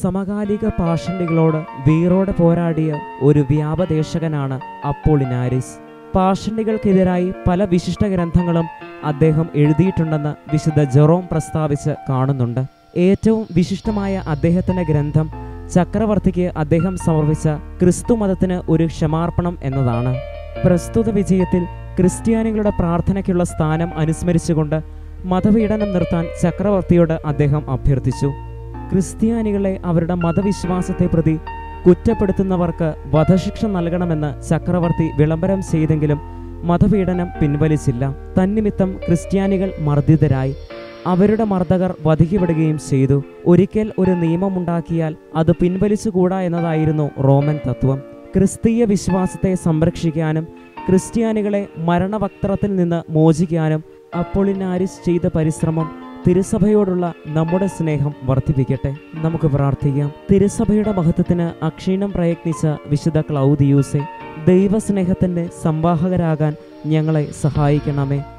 സമകാലിക പാഷണ്ടികളോട് വീറോടെ പോരാടിയ ഒരു വ്യാപദേശകനാണ് അപ്പോളിനാരിസ് പാഷണ്ടികൾക്കെതിരായി പല വിശിഷ്ട ഗ്രന്ഥങ്ങളും അദ്ദേഹം എഴുതിയിട്ടുണ്ടെന്ന് വിശുദ്ധ ജെറോം പ്രസ്താവിച്ച് കാണുന്നുണ്ട് ഏറ്റവും വിശിഷ്ടമായ അദ്ദേഹത്തിന്റെ ഗ്രന്ഥം ചക്രവർത്തിക്ക് അദ്ദേഹം സമർപ്പിച്ച ക്രിസ്തു മതത്തിന് ഒരു ക്ഷമാർപ്പണം എന്നതാണ് പ്രസ്തുത വിജയത്തിൽ ക്രിസ്ത്യാനികളുടെ പ്രാർത്ഥനയ്ക്കുള്ള സ്ഥാനം അനുസ്മരിച്ചുകൊണ്ട് മതപീഡനം നിർത്താൻ ചക്രവർത്തിയോട് അദ്ദേഹം അഭ്യർത്ഥിച്ചു ക്രിസ്ത്യാനികളെ അവരുടെ മതവിശ്വാസത്തെ പ്രതി കുറ്റപ്പെടുത്തുന്നവർക്ക് വധശിക്ഷ നൽകണമെന്ന് ചക്രവർത്തി വിളംബരം ചെയ്തെങ്കിലും മതപീഡനം പിൻവലിച്ചില്ല തന്നിമിത്തം ക്രിസ്ത്യാനികൾ മർദ്ദിതരായി അവരുടെ മർദ്ദകർ വധിക്കപ്പെടുകയും ചെയ്തു ഒരിക്കൽ ഒരു നിയമമുണ്ടാക്കിയാൽ അത് പിൻവലിച്ചുകൂടാ എന്നതായിരുന്നു റോമൻ തത്വം ക്രിസ്തീയ വിശ്വാസത്തെ സംരക്ഷിക്കാനും ക്രിസ്ത്യാനികളെ മരണവക്ത്രത്തിൽ നിന്ന് മോചിക്കാനും അപ്പൊളിനാരിസ് ചെയ്ത പരിശ്രമം തിരുസഭയോടുള്ള നമ്മുടെ സ്നേഹം വർദ്ധിപ്പിക്കട്ടെ നമുക്ക് പ്രാർത്ഥിക്കാം തിരുസഭയുടെ മഹത്വത്തിന് അക്ഷീണം പ്രയത്നിച്ച വിശുദ്ധ ക്ലൗദിയൂസെ ദൈവസ്നേഹത്തിൻ്റെ സംവാഹകരാകാൻ ഞങ്ങളെ സഹായിക്കണമേ